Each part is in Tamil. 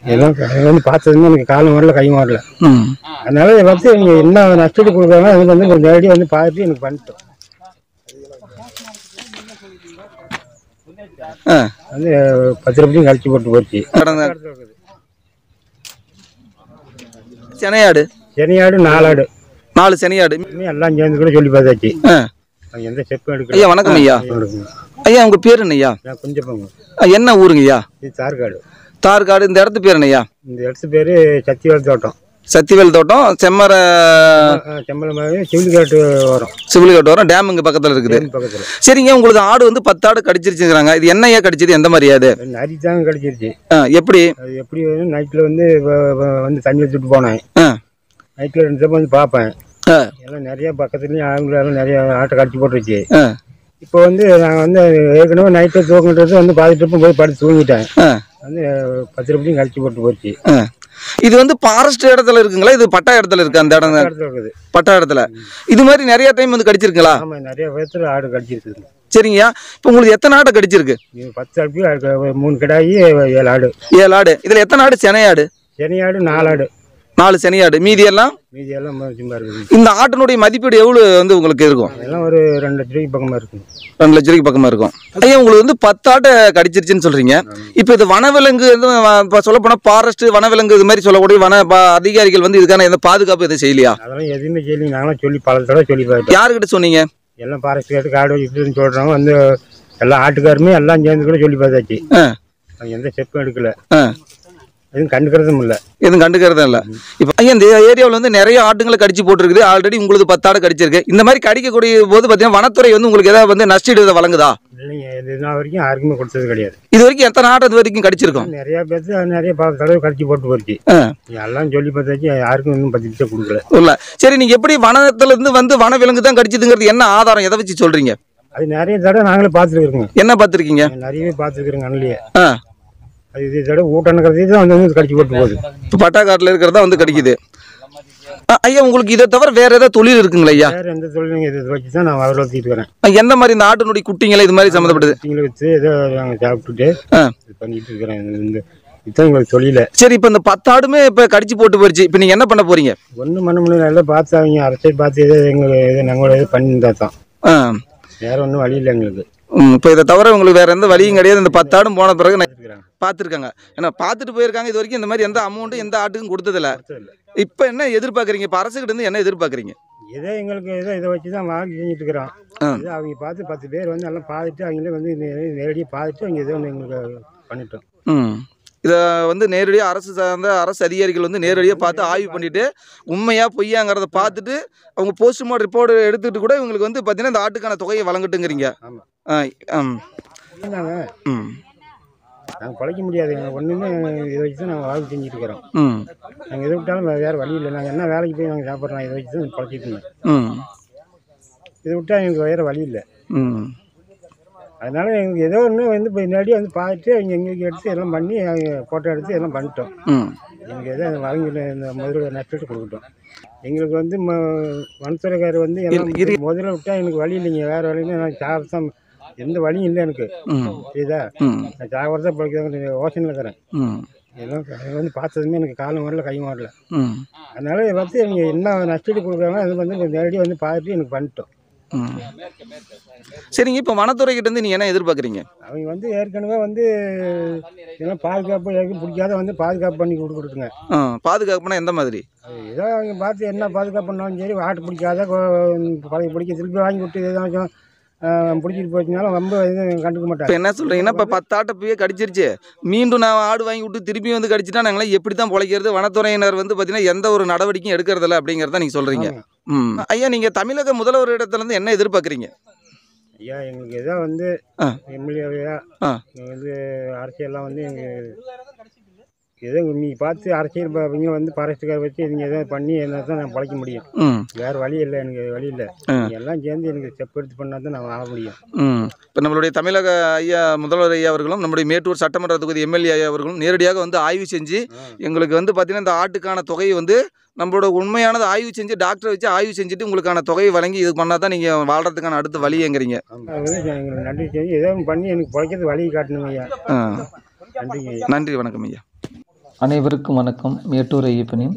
எல்லாம் அது வந்து பார்த்ததுமே எனக்கு காலம் வரல கை வரல ம் அதனால இதை வந்து நீங்க என்ன நஷ்டத்துக்கு கொடுக்குறாங்க அது வந்து கொஞ்சம் நேரடியாக வந்து பார்த்துட்டு எனக்கு பண்ணிட்டோம் ஆ வந்து பத்து ரூபாயும் கழிச்சு போட்டு போச்சு கடந்த செனையாடு செனியாடு நாலாடு நாலு செனையாடு இன்னும் எல்லாம் சேர்ந்து கூட சொல்லி பார்த்தாச்சு ஆ அவங்க எந்த ஸ்டெப்பும் எடுக்கல ஐயா வணக்கம் ஐயா எடுக்கணும். ஐயா உங்க பேர் என்ன ஐயா நான் கொஞ்சம் போங்க ஆ, என்ன ஊருங்க ஐயா இது தார்காடு தார்காடு இந்த இடத்து பேர் என்ன ஐயா இந்த இடத்து பேர் சத்தியவாள் தோட்டம் சத்திவேல் தோட்டம் செம்மர செம்மலமாவே சிவிலிக்காட்டு வரும் சிவிலிகட்டு வரும் டேம் இங்க பக்கத்துல இருக்குது பக்கத்தில் சரிங்க உங்களுக்கு ஆடு வந்து பத்து ஆடு கடிச்சிருச்சுங்கிறாங்க இது என்ன ஐயா கடிச்சது எந்த மாதிரி ஆடு நரி தான் கிடச்சிருச்சு ஆ, எப்படி அது எப்படி நைட்டில் வந்து வ- வ- வந்து தண்ணி வச்சுட்டு போனேன் ஆ நைட்டில் ரெண்டு தடவை வந்து பார்ப்பேன் ஆ எல்லாம் நிறைய பக்கத்துலேயும் ஆளுங்களெல்லாம் நிறைய ஆட்டை கடிச்சு போட்டுருச்சு ஆ இப்போ வந்து நான் வந்து ஏற்கனவே நைட்டில் தூங்கிட்டு வந்து பார்த்துட்டு போய் படுத்து தூங்கிட்டேன் ஆ வந்து பத்து ரூபாயும் கழிச்சு போட்டு போச்சு ஆ. இது வந்து ஃபாரஸ்ட் இடத்துல இருக்குங்களா இது பட்டா இடத்துல இருக்கு அந்த இடம் இடத்துல இருக்குது பட்டா இடத்துல இது மாதிரி நிறைய டைம் வந்து கடிச்சிருக்குங்களா ஆமாம் நிறைய விதத்தில் ஆடு கடிச்சிருக்குது சரிங்கய்யா இப்போ உங்களுக்கு எத்தனை ஆடு கடிச்சிருக்கு இது பத்து அடிப்பு மூணு கிடாயி ஏழு ஆடு ஏழு ஆடு இதுல எத்தனை ஆடு செனையாடு சனி ஆடு நாலு ஆடு நாலு செனையாடு மீதி எல்லாம் மீதி எல்லாம் சும்மா இருக்குது இந்த ஆட்டினுடைய மதிப்பீடு எவ்வளவு வந்து உங்களுக்கு இருக்கும் அதெல்லாம் ஒரு ரெண்டு லட்ச ரூபாய்க்கு பக்கமாக இருக்குது ரெண்டு லட்ச ரூபாய்க்கு பக்கமா இருக்கும் ஐயா உங்களுக்கு வந்து பத்து ஆட்டை கடிச்சிருச்சுன்னு சொல்றீங்க இப்போ இது வனவிலங்கு எதுவும் வ- இப்போ சொல்ல போனா ஃபாரஸ்ட் வனவிலங்கு இது மாதிரி சொல்லக்கூடிய வன ப- அதிகாரிகள் வந்து இதுக்கான எந்த பாதுகாப்பு எதுவும் செய்யலையா அதெல்லாம் எதுவுமே சொல்லி நாங்களாம் சொல்லி பல தடவை சொல்லி பார்த்தோம் யாருக்கிட்ட சொன்னீங்க எல்லாம் ஃபாரஸ்ட் கேட்டு காடு வச்சுட்டுன்னு சொல்கிறவங்க வந்து எல்லா ஆட்டுக்காருமே எல்லாம் சேர்ந்து கூட சொல்லி பார்த்தாச்சு ஆ அவங்க எந்த ஸ்டெப்பும் எடுக்கல ஆ எதுவும் கண்டுக்கிறதும் இல்லை எதுவும் கண்டுக்கிறதும் இல்லை இப்போ ஐயா இந்த ஏரியாவில் வந்து நிறைய ஆட்டுங்களை கடிச்சு போட்டுருக்குது ஆல்ரெடி உங்களுக்கு பத்து ஆடு கடிச்சிருக்கு இந்த மாதிரி கடிக்கக்கூடிய போது பார்த்தீங்கன்னா வனத்துறை வந்து உங்களுக்கு ஏதாவது வந்து நஷ்டீடு வழங்குதா இல்லைங்க இது நாள் வரைக்கும் யாருக்குமே கொடுத்தது கிடையாது இது வரைக்கும் எத்தனை ஆடு இது வரைக்கும் கடிச்சிருக்கோம் நிறைய பேர்த்து அது நிறைய பல தடவை கடிச்சு போட்டு போச்சு ஆ எல்லாம் சொல்லி பார்த்தாச்சு யாருக்கும் இன்னும் பத்து நிமிஷம் கொடுக்கல இல்ல சரி நீங்க எப்படி வனத்துல இருந்து வந்து வனவிலங்கு தான் கடிச்சதுங்கிறது என்ன ஆதாரம் எதை வச்சு சொல்றீங்க அது நிறைய தடவை நாங்களே பார்த்துருக்குறோங்க என்ன பார்த்துருக்கீங்க நிறையவே பார்த்துருக்குறோங்க அண்ணிலேயே ஆ அது இது தடவை ஊட்டணுங்கிறதே தான் வந்து வந்து கடிச்சு போட்டு போகுது இப்போ பட்டாக்காட்டில் இருக்கிறதா வந்து கடிக்குது ஆ, ஐயா உங்களுக்கு இதை தவிர வேற ஏதாவது தொழில் இருக்குங்களா ஐயா வேறு எந்த தொழிலும் இதை வச்சு தான் நான் வளர்த்திட்டு இருக்கிறேன் ஆ, எந்த மாதிரி இந்த ஆட்டினுடைய குட்டிங்களை இது மாதிரி சம்மந்தப்பட்டது குட்டிங்களை வச்சு ஏதோ நாங்கள் சாப்பிட்டுட்டு ஆ இது பண்ணிட்டு இருக்கிறேன் இது இந்த இதுதான் எங்களுக்கு தொழில சரி இப்போ இந்த பத்து ஆடுமே இப்போ கடிச்சு போட்டு போயிடுச்சு இப்போ நீங்க என்ன பண்ண போறீங்க ஒன்றும் பண்ண முடியல எல்லாம் பார்த்து அவங்க அரசியல் பார்த்து எதோ எங்களுக்கு எதோ நாங்களோட இது பண்ணியிருந்தா தான் ஆ வேற ஒன்றும் வழி இல்லை எங்களுக்கு ம், இப்போ இதை தவிர உங்களுக்கு வேற எந்த வழியும் கிடையாது இந்த பத்து ஆடும் போன பிறகு நான் இருக்கிறாங்க பார்த்துருக்காங்க ஏன்னா பார்த்துட்டு போயிருக்காங்க இது வரைக்கும் இந்த மாதிரி எந்த அமௌண்ட்டும் எந்த ஆட்டுக்கும் கொடுத்ததில்ல இல்லை இப்போ என்ன எதிர்பார்க்குறீங்க இப்போ அரசுகிட்ட இருந்து என்ன எதிர்பார்க்குறீங்க இதே எங்களுக்கு ஏதோ இதை வச்சு தான் வாங்கி செஞ்சுட்டு இருக்கிறோம் ஆ. இது அவங்க பார்த்து பத்து பேர் வந்து எல்லாம் பார்த்துட்டு அவங்களே வந்து நே- நேரடியாக பார்த்துட்டு அவங்க ஏதோ ஒன்று எங்களுக்கு பண்ணிட்டோம் ம் இதை வந்து நேரடியாக அரசு சார்ந்த அரசு அதிகாரிகள் வந்து நேரடியாக பார்த்து ஆய்வு பண்ணிட்டு உண்மையா பொய்யாங்கிறத பார்த்துட்டு அவங்க போஸ்ட்மார்ட்டம் ரிப்போர்ட் எடுத்துட்டு கூட இவங்களுக்கு வந்து பார்த்தீங்கன்னா இந்த ஆட்டுக்கான தொகையை வழங்கட்டுங்கிறீங்க ஆமாம் ஆ, ம், நாங்கள் ம், நாங்கள் பழைக்க முடியாது எங்களுக்கு ஒன்றுமே இதை வச்சு தான் நாங்கள் வாழ்க்கை செஞ்சுட்டு இருக்கிறோம் ம், நாங்கள் எதை விட்டாலும் வே- வேற வழி இல்லை நாங்கள் என்ன வேலைக்கு போய் நாங்கள் சாப்பிட்றோம் இதை வச்சு தான் பழைச்சிட்டு இருந்தோம் ம், இதை விட்டால் எங்களுக்கு வேற வழி இல்லை ம். அதனால எங்களுக்கு ஏதோ ஒன்று வந்து இப்போ முன்னாடி வந்து பார்த்துட்டு அவங்க எங்களுக்கு எடுத்து எல்லாம் பண்ணி ஃபோட்டோ எடுத்து எல்லாம் பண்ணிட்டோம் ம் எங்களுக்கு எதோ வாங்கி இந்த முதல்ல நஷ்டத்தை கொடுக்கட்டும் எங்களுக்கு வந்து ம வனத்துறைக்காரர் வந்து எல்லாம் இரு- முதல்ல விட்டா எனக்கு வழி இல்லைங்க வேற வழியில நான் சாப்பிட்டா எந்த வழியும் இல்லை எனக்கு ம் புரியுதா ம் நான் சாப்பிட்றதா பிடிக்கிறேன் யோசனையில் இருக்கிறேன் ம் எல்லாம் அது வந்து பார்த்ததுமே எனக்கு காலம் வரல கை வரல ம் அதனால இதை பார்த்து அவங்க என்ன நஷ்டத்தை கொடுக்குறாங்க அது வந்து நேரடியாக வந்து பார்த்துட்டு எனக்கு பண்ணிட்டோம் ம் சரிங்க இப்போ வனத்துறை கிட்ட இருந்து நீ என்ன எதிர்பார்க்குறீங்க அவங்க வந்து ஏற்கனவே வந்து இதெல்லாம் பாதுகாப்பு எதுவும் பிடிக்காத வந்து பாதுகாப்பு பண்ணி கொடுத்துருங்க ஆ பாதுகாப்புனா எந்த மாதிரி அது ஏதோ அவங்க பார்த்து என்ன பாதுகாப்பு பண்ணாலும் சரி ஆட்டு பிடிக்காத கொ- பழைய பிடிக்க திருப்பி வாங்கி விட்டு ஏதாச்சும் பிடிச்சிட்டு போச்சுனாலும் ரொம்ப எதுவும் கண்டுக்க இப்போ மாட்டாங்க என்ன சொல்றீங்கன்னா இப்போ பத்து ஆட்டை போய் கடிச்சிருச்சு மீண்டும் நான் ஆடு வாங்கி விட்டு திருப்பி வந்து கடிச்சிட்டா நாங்களாம் எப்படி தான் பிழைக்கிறது வனத்துறையினர் வந்து பார்த்தீங்கன்னா எந்த ஒரு நடவடிக்கையும் எடுக்கிறதில்ல அப்படிங்கிறத நீங்கள் சொல்கிறீங்க ஆமா. ம் ஐயா நீங்கள் தமிழக முதல்வர் இடத்துல இருந்து என்ன எதிர்பார்க்குறீங்க ஐயா எங்களுக்கு ஏதோ வந்து ஆ. எம்எல்ஏவையா ஆ. வந்து அரசியல்லாம் வந்து எங்கள் ஏதோ நீ பார்த்து அரசியல் ப- இவங்க வந்து ஃபாரஸ்ட்டுக்கார வச்சு நீங்கள் எதோ பண்ணி என்ன தான் நான் பழைக்க முடியும் ம் வேறு வழி இல்லை எனக்கு வழி இல்லை ஆ. நீங்க எல்லாம் சேர்ந்து எனக்கு ஸ்டெப் எடுத்து பண்ணால் தான் நான் வாழ முடியும் ம் இப்போ நம்மளுடைய தமிழக ஐயா முதல்வர் ஐயா அவர்களும் நம்முடைய மேட்டூர் சட்டமன்ற தொகுதி எம்எல்ஏ ஐயா அவர்களும் நேரடியாக வந்து ஆய்வு செஞ்சு எங்களுக்கு வந்து பார்த்தீங்கன்னா இந்த ஆட்டுக்கான தொகையை வந்து நம்மளோட உண்மையானது ஆய்வு செஞ்சு டாக்டரை வச்சு ஆய்வு செஞ்சுட்டு உங்களுக்கான தொகையை வழங்கி இது பண்ணால் தான் நீங்கள் வாழ்கிறதுக்கான அடுத்த வழியங்கிறீங்க ஆமாம் அது வந்து எங்களுக்கு நன்றி செய்து ஏதோ ஒன்று பண்ணி எனக்கு பிழைக்கிறது வழி காட்டணுங்க ஐயா ஆ நன்றிங்க ஐயா நன்றி வணக்கம் ஐயா அனைவருக்கும் வணக்கம் மேட்டூர் ஐயப்பனின்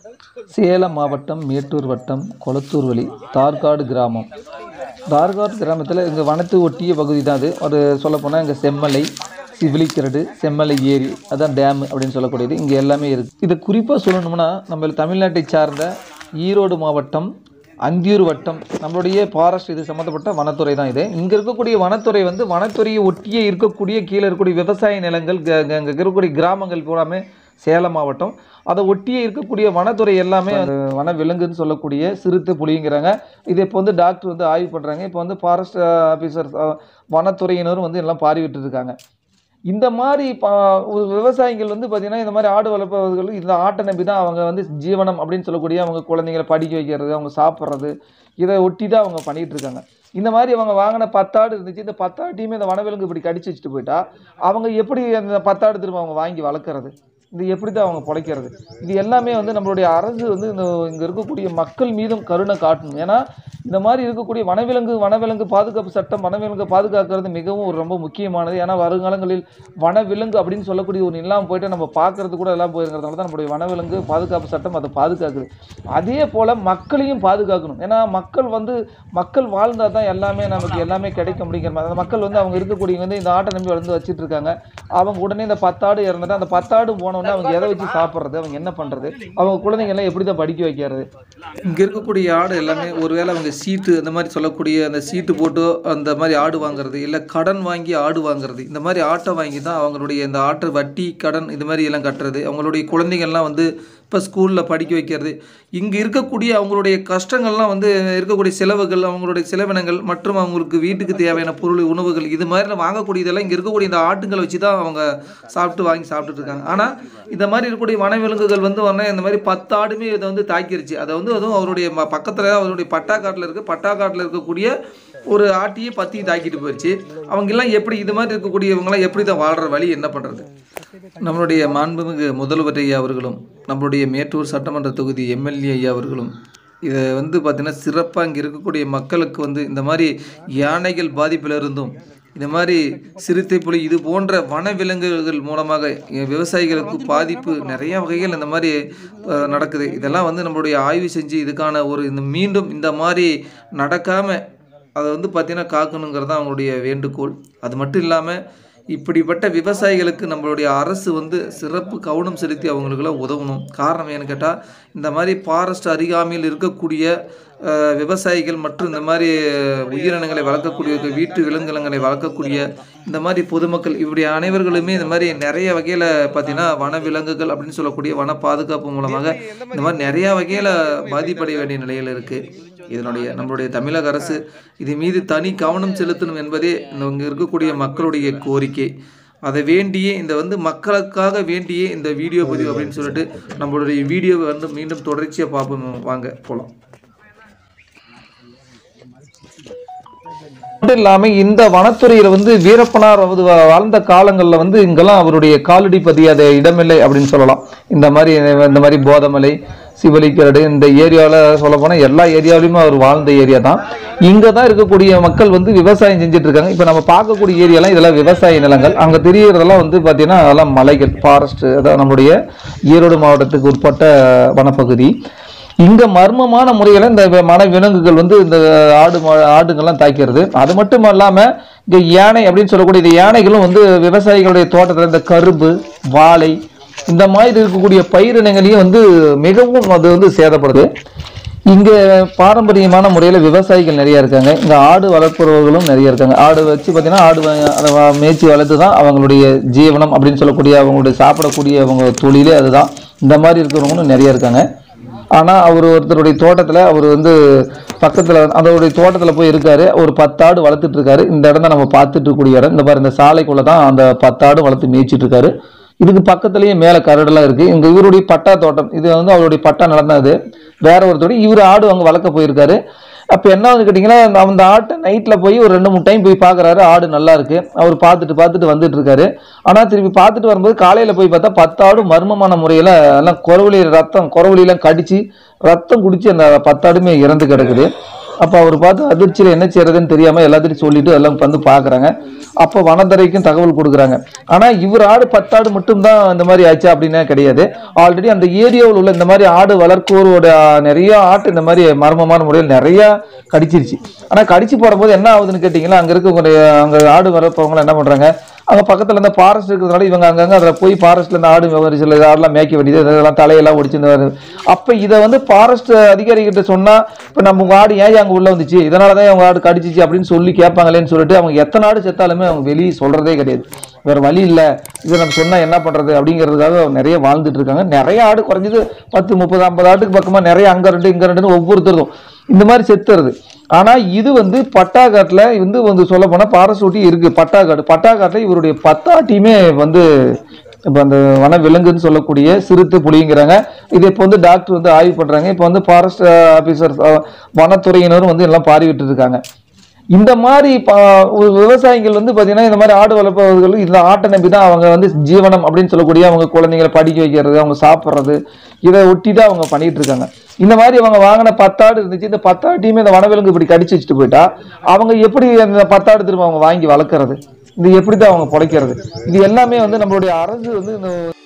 சேலம் மாவட்டம் மேட்டூர் வட்டம் கொளத்தூர் வழி தார்காடு கிராமம் தார்காடு கிராமத்தில் இங்கே வனத்து ஒட்டிய பகுதி தான் அது ஒரு சொல்லப்போனால் இங்கே செம்மலை சிவிலிக்கரடு செம்மலை ஏரி அதான் டேம் அப்படின்னு சொல்லக்கூடியது இங்கே எல்லாமே இருக்குது இதை குறிப்பாக சொல்லணும்னா நம்ம தமிழ்நாட்டை சார்ந்த ஈரோடு மாவட்டம் அந்தியூர் வட்டம் நம்மளுடைய ஃபாரஸ்ட் இது சம்மந்தப்பட்ட வனத்துறை தான் இது இங்கே இருக்கக்கூடிய வனத்துறை வந்து வனத்துறையை ஒட்டியே இருக்கக்கூடிய கீழே இருக்கக்கூடிய விவசாய நிலங்கள் இங்கே இருக்கக்கூடிய கிராமங்கள் பூராமே சேலம் மாவட்டம் அதை ஒட்டியே இருக்கக்கூடிய வனத்துறை எல்லாமே அது வன விலங்குன்னு சொல்லக்கூடிய சிறுத்தை புலிங்கிறாங்க இதை இப்போ வந்து டாக்டர் வந்து ஆய்வு பண்ணுறாங்க இப்போ வந்து ஃபாரஸ்ட் ஆஃபீஸர் வனத்துறையினரும் வந்து எல்லாம் பார்வையிட்டு இருக்காங்க இந்த மாதிரி பா ஒரு விவசாயிகள் வந்து பார்த்திங்கன்னா இந்த மாதிரி ஆடு வளர்ப்பவர்கள் இந்த ஆட்டை நம்பி தான் அவங்க வந்து ஜீவனம் அப்படின்னு சொல்லக்கூடிய அவங்க குழந்தைங்களை படிக்க வைக்கிறது அவங்க சாப்பிட்றது இதை ஒட்டி தான் அவங்க பண்ணிகிட்டு இருக்காங்க இந்த மாதிரி அவங்க வாங்கின பத்தாடு இருந்துச்சு இந்த பத்தாட்டையுமே இந்த வனவிலங்கு இப்படி கடிச்சு வச்சுட்டு போயிட்டா அவங்க எப்படி அந்த பத்தாடு திரும்ப அவங்க வாங்கி வளர்க்குறது இது எப்படி தான் அவங்க பிழைக்கிறது இது எல்லாமே வந்து நம்மளுடைய அரசு வந்து இந்த இங்கே இருக்கக்கூடிய மக்கள் மீதும் கருணை காட்டணும் ஏன்னா இந்த மாதிரி இருக்கக்கூடிய வனவிலங்கு வனவிலங்கு பாதுகாப்பு சட்டம் வனவிலங்கு பாதுகாக்கிறது மிகவும் ஒரு ரொம்ப முக்கியமானது ஏன்னா வருங்காலங்களில் வனவிலங்கு அப்படின்னு சொல்லக்கூடிய ஒரு இல்லாமல் போயிட்டு நம்ம பார்க்கறது கூட எல்லாம் போயிருக்கிறதுனால தான் நம்மளுடைய வனவிலங்கு பாதுகாப்பு சட்டம் அதை பாதுகாக்குது அதே போல் மக்களையும் பாதுகாக்கணும் ஏன்னா மக்கள் வந்து மக்கள் வாழ்ந்தால் தான் எல்லாமே நமக்கு எல்லாமே கிடைக்க முடியுங்கிற மாதிரி அந்த மக்கள் வந்து அவங்க இருக்கக்கூடிய வந்து இந்த ஆட்டை நம்பி வளர்ந்து வச்சுட்டு இருக்காங்க அவங்க உடனே இந்த பத்தாடு இறந்துட்டு அந்த பத்தாடு போனோடனே அவங்க எதை வச்சு சாப்பிட்றது அவங்க என்ன பண்ணுறது அவங்க குழந்தைங்க எல்லாம் எப்படி தான் படிக்க வைக்கிறது இங்கே இருக்கக்கூடிய ஆடு எல்லாமே ஒருவேளை அவங்க சீட்டு அந்த மாதிரி சொல்லக்கூடிய அந்த சீட்டு போட்டு அந்த மாதிரி ஆடு வாங்குறது இல்லை கடன் வாங்கி ஆடு வாங்குறது இந்த மாதிரி ஆட்டை வாங்கி தான் அவங்களுடைய இந்த ஆட்டை வட்டி கடன் இது மாதிரி எல்லாம் கட்டுறது அவங்களுடைய குழந்தைங்கள்லாம் வந்து இப்போ ஸ்கூலில் படிக்க வைக்கிறது இங்கே இருக்கக்கூடிய அவங்களுடைய கஷ்டங்கள்லாம் வந்து இருக்கக்கூடிய செலவுகள் அவங்களுடைய செலவினங்கள் மற்றும் அவங்களுக்கு வீட்டுக்கு தேவையான பொருள் உணவுகள் இது மாதிரிலாம் வாங்கக்கூடியதெல்லாம் இங்கே இருக்கக்கூடிய இந்த ஆட்டுங்களை வச்சு தான் அவங்க சாப்பிட்டு வாங்கி சாப்பிட்டுட்டு இருக்காங்க ஆனால் இந்த மாதிரி இருக்கக்கூடிய வனவிலங்குகள் வந்து உடனே இந்த மாதிரி பத்து ஆடுமே இதை வந்து தாக்கிருச்சு அதை வந்து அதுவும் அவருடைய ம- பக்கத்துல அவருடைய பட்டாக்காட்டில் இருக்க பட்டாக்காட்டில் இருக்கக்கூடிய ஒரு ஆட்டியே பத்தி தாக்கிட்டு போயிடுச்சு அவங்க எல்லாம் எப்படி இது மாதிரி இருக்கக்கூடியவங்களாம் எப்படி தான் வாழ்ற வழி என்ன பண்ணுறது நம்மளுடைய மாண்புமிகு முதல்வர் ஐயா அவர்களும் நம்மளுடைய மேட்டூர் சட்டமன்ற தொகுதி எம்எல்ஏ ஐயா அவர்களும் இதை வந்து பார்த்திங்கன்னா சிறப்பாக இங்கே இருக்கக்கூடிய மக்களுக்கு வந்து இந்த மாதிரி யானைகள் பாதிப்பில் இருந்தும் இந்த மாதிரி சிறுத்தை புலி இது போன்ற வனவிலங்குகள் மூலமாக இங்க விவசாயிகளுக்கு பாதிப்பு நிறைய வகைகள் இந்த மாதிரி அஹ், நடக்குது இதெல்லாம் வந்து நம்மளுடைய ஆய்வு செஞ்சு இதுக்கான ஒரு இந்த மீண்டும் இந்த மாதிரி நடக்காமல் அதை வந்து பார்த்திங்கன்னா காக்கணுங்கிறது தான் அவங்களுடைய வேண்டுகோள் அது மட்டும் இல்லாமல் இப்படிப்பட்ட விவசாயிகளுக்கு நம்மளுடைய அரசு வந்து சிறப்பு கவனம் செலுத்தி அவங்களுக்கெல்லாம் உதவணும் காரணம் ஏன்னு கேட்டால் இந்த மாதிரி ஃபாரஸ்ட் அருகாமையில் இருக்கக்கூடிய அஹ், விவசாயிகள் மற்றும் இந்த மாதிரி உயிரினங்களை வளர்க்கக்கூடிய வீட்டு விலங்கினங்களை வளர்க்கக்கூடிய இந்த மாதிரி பொதுமக்கள் இப்படி அனைவர்களுமே இந்த மாதிரி நிறைய வகையில் பார்த்தீங்கன்னா வனவிலங்குகள் அப்படின்னு சொல்லக்கூடிய வன பாதுகாப்பு மூலமாக இந்த மாதிரி நிறையா வகையில் பாதிப்படைய வேண்டிய நிலையில் இருக்குது இதனுடைய நம்மளுடைய தமிழக அரசு இது மீது தனி கவனம் செலுத்தணும் என்பதே இந்த இங்கே இருக்கக்கூடிய மக்களுடைய கோரிக்கை அதை வேண்டியே இந்த வந்து மக்களுக்காக வேண்டியே இந்த வீடியோ பதிவு அப்படின்னு சொல்லிட்டு நம்மளுடைய வீடியோவை வந்து மீண்டும் தொடர்ச்சியாக பார்ப்போம் வாங்க போகலாம் மட்டும் இல்லாமல் இந்த வனத்துறையில் வந்து வீரப்பனார் வந்து வா- வாழ்ந்த காலங்களில் வந்து இங்கெல்லாம் அவருடைய காலடி பதியாத இடமில்லை அப்படின்னு சொல்லலாம் இந்த மாதிரி இந்த மாதிரி போதமலை சிவலிக்கரடு இந்த ஏரியாவில் சொல்ல போனால் எல்லா ஏரியாவிலுமே அவர் வாழ்ந்த ஏரியா தான் இங்கே தான் இருக்கக்கூடிய மக்கள் வந்து விவசாயம் செஞ்சுட்டு இருக்காங்க இப்போ நம்ம பார்க்கக்கூடிய ஏரியாலாம் இதெல்லாம் விவசாய நிலங்கள் அங்கே தெரியறதெல்லாம் வந்து பார்த்தீங்கன்னா அதெல்லாம் மலைகள் ஃபாரஸ்ட் அதாவது நம்முடைய ஈரோடு மாவட்டத்துக்கு உட்பட்ட வனப்பகுதி இங்க மர்மமான முறையில் இந்த மன விலங்குகள் வந்து இந்த ஆடு மா- ஆடுங்கள்லாம் தாக்கிறது அது மட்டும் இல்லாம இங்க யானை அப்படின்னு சொல்லக்கூடிய இந்த யானைகளும் வந்து விவசாயிகளுடைய தோட்டத்தில் இந்த கரும்பு வாழை இந்த மாதிரி இருக்கக்கூடிய பயிரினங்களையும் வந்து மிகவும் அது வந்து சேதப்படுது இங்க பாரம்பரியமான முறையில் விவசாயிகள் நிறைய இருக்காங்க இங்க ஆடு வளர்ப்பவர்களும் நிறைய இருக்காங்க ஆடு வச்சு பார்த்தீங்கன்னா ஆடு வ- அதை வ- மேய்ச்சி வளர்த்து தான் அவங்களுடைய ஜீவனம் அப்படின்னு சொல்லக்கூடிய அவங்களுடைய சாப்பிடக்கூடிய அவங்க தொழிலே அதுதான் இந்த மாதிரி இருக்கிறவங்களும் நிறைய இருக்காங்க ஆனால் அவர் ஒருத்தருடைய தோட்டத்தில் அவர் வந்து பக்கத்தில் அதோடைய தோட்டத்தில் போய் இருக்காரு ஒரு பத்தாடு வளர்த்துட்டு இருக்காரு இந்த இடம் தான் நம்ம பார்த்துட்டு இருக்கக்கூடிய இடம் இந்த பாரு இந்த சாலைக்குள்ள தான் அந்த பத்தாடு வளர்த்து மேய்ச்சிட்டு இருக்காரு இதுக்கு பக்கத்துலயே மேலே கரடெல்லாம் இருக்கு இங்க இவருடைய பட்டா தோட்டம் இது வந்து அவருடைய பட்டா நிலம் தான் இது வேற ஒருத்தருடைய இவர் ஆடு அங்கே வளர்க்க போயிருக்காரு அப்போ என்ன வந்து கேட்டிங்கன்னா அந்த- அந்த ஆட்டை நைட்டில் போய் ஒரு ரெண்டு மூணு டைம் போய் பார்க்குறாரு ஆடு நல்லா இருக்கு அவர் பார்த்துட்டு பார்த்துட்டு வந்துட்டு இருக்காரு ஆனால் திருப்பி பார்த்துட்டு வரும்போது காலையில் போய் பார்த்தா பத்து ஆடு மர்மமான முறையில் எல்லாம் குறவழி ரத்தம் குறவழியெல்லாம் கடிச்சு ரத்தம் குடிச்சு அந்த பத்தாடுமே இறந்து கிடக்குது அப்போ அவர் பார்த்து அதிர்ச்சியில் என்ன செய்யறதுன்னு தெரியாமல் எல்லாத்தையும் சொல்லிட்டு எல்லாம் வந்து பார்க்குறாங்க அப்போ வனத்துறைக்கும் தகவல் கொடுக்குறாங்க ஆனால் இவர் ஆடு பத்தாடு மட்டும்தான் இந்த மாதிரி ஆச்சு அப்படின்னா கிடையாது ஆல்ரெடி அந்த ஏரியாவில் உள்ள இந்த மாதிரி ஆடு வளர்ப்போரோட நிறைய ஆட்டு இந்த மாதிரி மர்மமான முறையில் நிறைய கடிச்சிருச்சு ஆனால் கடிச்சு போடும்போது என்ன ஆகுதுன்னு கேட்டிங்கன்னா அங்கே இருக்கக்கூடிய அங்கே ஆடு வளர்ப்பவங்க என்ன பண்ணுறாங்க அங்கே பக்கத்தில் இந்த ஃபாரஸ்ட் இருக்கிறதுனால இவங்க அங்கங்கே அதில் போய் ஃபாரஸ்ட்டில் இந்த ஆடு ஒரு சில ஆடுலாம் மேய்க்க வேண்டியது இதெல்லாம் தலையெல்லாம் ஒடிச்சு இந்த அப்போ இதை வந்து ஃபாரஸ்ட் அதிகாரிகிட்ட சொன்னால் இப்போ நம்ம உங்கள் ஆடு ஏன் அங்கே உள்ளே வந்துச்சு இதனால தான் அவங்க ஆடு கடிச்சிச்சு அப்படின்னு சொல்லி கேட்பாங்களேன்னு சொல்லிட்டு அவங்க எத்தனை ஆடு செத்தாலுமே அவங்க வெளியே சொல்கிறதே கிடையாது வேறு வழி இல்லை இதை நம்ம சொன்னால் என்ன பண்ணுறது அப்படிங்கிறதுக்காக நிறைய வாழ்ந்துட்டு இருக்காங்க நிறைய ஆடு குறைஞ்சது பத்து முப்பது ஐம்பது ஆட்டுக்கு பக்கமாக நிறைய அங்கே ரெண்டு இங்கே ரெண்டுன்னு ஒவ்வொருத்தருக்கும் இந்த மாதிரி செத்துறது ஆனால் இது வந்து பட்டாக்காட்டில் வந்து வந்து சொல்ல போனால் பாரசூட்டி இருக்குது பட்டாக்காடு பட்டாக்காட்டில் இவருடைய பத்தாட்டியுமே வந்து இப்போ அந்த வன விலங்குன்னு சொல்லக்கூடிய சிறுத்தை புலிங்கிறாங்க இது இப்போ வந்து டாக்டர் வந்து ஆய்வு பண்ணுறாங்க இப்போ வந்து ஃபாரஸ்ட் ஆஃபீஸர் வனத்துறையினரும் வந்து எல்லாம் பார்வையிட்டு இருக்காங்க இந்த மாதிரி பா- ஒரு விவசாயிகள் வந்து பார்த்தீங்கன்னா இந்த மாதிரி ஆடு வளர்ப்பவர்கள் இந்த ஆட்டை நம்பி தான் அவங்க வந்து ஜீவனம் அப்படின்னு சொல்லக்கூடிய அவங்க குழந்தைங்களை படிக்க வைக்கிறது அவங்க சாப்பிட்றது இதை ஒட்டி தான் அவங்க பண்ணிட்டு இருக்காங்க இந்த மாதிரி அவங்க வாங்கின பத்தாடு இருந்துச்சு இந்த பத்தாட்டையுமே இந்த வனவிலங்கு இப்படி கடிச்சு வச்சுட்டு போயிட்டா அவங்க எப்படி அந்த பத்தாடு திரும்ப அவங்க வாங்கி வளர்க்குறது இது எப்படி தான் அவங்க பிழைக்கிறது இது எல்லாமே வந்து நம்மளுடைய அரசு வந்து இந்த